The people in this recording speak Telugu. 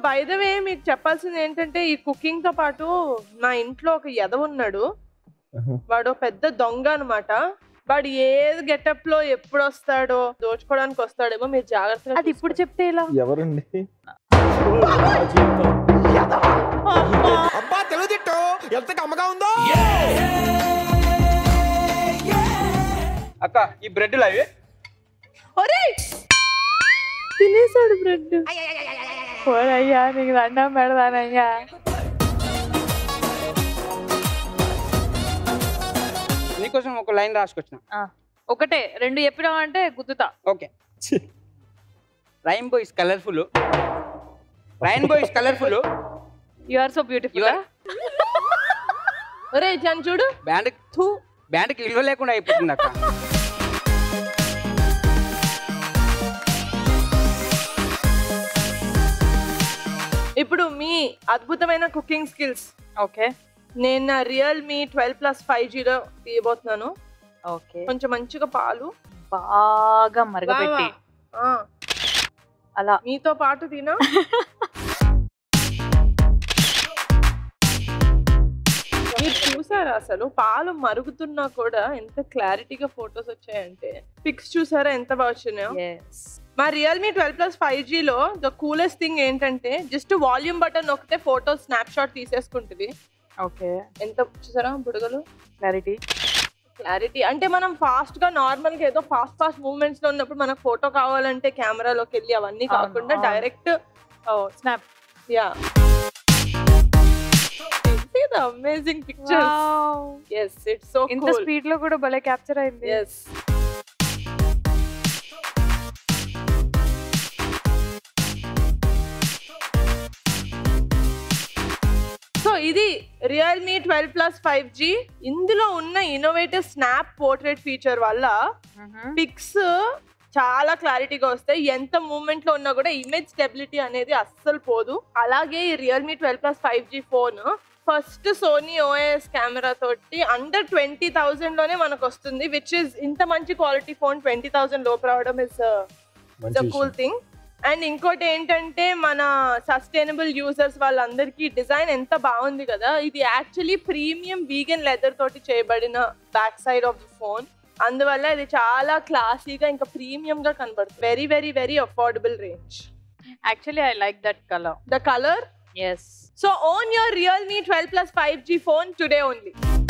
బై ద వే మీకు చెప్పాల్సింది ఏంటంటే ఈ కుకింగ్ తో పాటు నా ఇంట్లో ఒక ఎద ఉన్నాడు వాడు పెద్ద దొంగ అన్నమాట వాడు ఏది గెటప్ లో ఎప్పుడు వస్తాడో దోచుకోవడానికి వస్తాడేమో మీరు జాగ్రత్తగా అది ఇప్పుడు చెప్తే ఎలా ఎవరండి అబ్బా తెలుగుదిట్టు ఎంత కమ్మగా ఉందో అక్క ఈ బ్రెడ్ అవి ఒరేయ్! తినేసాడు బ్రెడ్ ఓరయ్యా నీకు దండం పెడదానయ్యా నీకోసం ఒక లైన్ రాసుకొచ్చిన ఒకటే రెండు చెప్పినావంటే గుద్దుతా okay rainbow is colourful rainbow is colourful you are so beautiful your ఒరే జన్ చూడు బ్యాండ్ థూ బ్యాండ్కి ఇల్లు లేకుండా అయిపోతుంది అక్క ఇప్పుడు మీ అద్భుతమైన కుకింగ్ స్కిల్స్ ఓకే నేను నా Realme twelve plus five zero తీయబోతున్నాను ఓకే కొంచెం మంచిగా పాలు బాగా మరగబెట్టి ఆ, అలా మీతో పాటు తినా మీరు చూసారా అసలు పాలు మరుగుతున్నా కూడా ఎంత క్లారిటీగా ఫొటోస్ వచ్చాయంటే పిక్స్ చూసారా ఎంత బాగా వచ్చినాయో ఎస్ మా రియల్మీ ట్వెల్వ్ ప్లస్ ఫైవ్ జీలో ద కూలెస్ట్ థింగ్ ఏంటంటే జస్ట్ వాల్యూమ్ బటన్ నొక్కితే ఫోటో స్నాప్ షాట్ తీసేసుకుంటుంది ఓకే ఎంత చూసారా బుడగలు క్లారిటీ క్లారిటీ అంటే మనం ఫాస్ట్ గా నార్మల్ గా ఏదో ఫాస్ట్ ఫాస్ట్ మూవ్మెంట్స్ లో ఉన్నప్పుడు మనకు ఫోటో కావాలంటే కెమెరాలోకి వెళ్ళి అవన్నీ అవును, కాకుండా అవును. Direct snap yeah the amazing pictures yes it's so ఇంత స్పీడ్ లో కూడా భలే క్యాప్చర్ అయింది ఎస్ సో ఇది Realme twelve plus five G ఇందులో ఉన్న ఇన్నోవేటివ్ స్నాప్ పోర్ట్రేట్ ఫీచర్ వల్ల పిక్స్ చాలా క్లారిటీగా వస్తాయి ఎంత మూమెంట్ లో ఉన్నా కూడా ఇమేజ్ స్టెబిలిటీ అనేది అస్సలు పోదు అలాగే ఈ Realme twelve plus five G phone first Sony OS camera తోటి అండర్ ట్వంటీ థౌసండ్ లోనే మనకు వస్తుంది విచ్ ఇస్ ఇంత మంచి క్వాలిటీ ఫోన్ ట్వంటీ థౌసండ్ లోపు రావడం ఇస్ మంచి ద కూల్ విషయం. థింగ్ అండ్ ఇంకోటి ఏంటంటే మన సస్టైనబుల్ యూజర్స్ వాళ్ళందరికీ డిజైన్ ఎంత బాగుంది కదా ఇది యాక్చువల్లీ ప్రీమియం వీగన్ లెదర్ తోటి చేయబడిన back side of the phone అందువల్ల ఇది చాలా క్లాసీగా ఇంకా ప్రీమియం గా కనబడుతుంది very very very affordable range actually I like that colour the colour yes so own your Realme twelve plus five G phone today only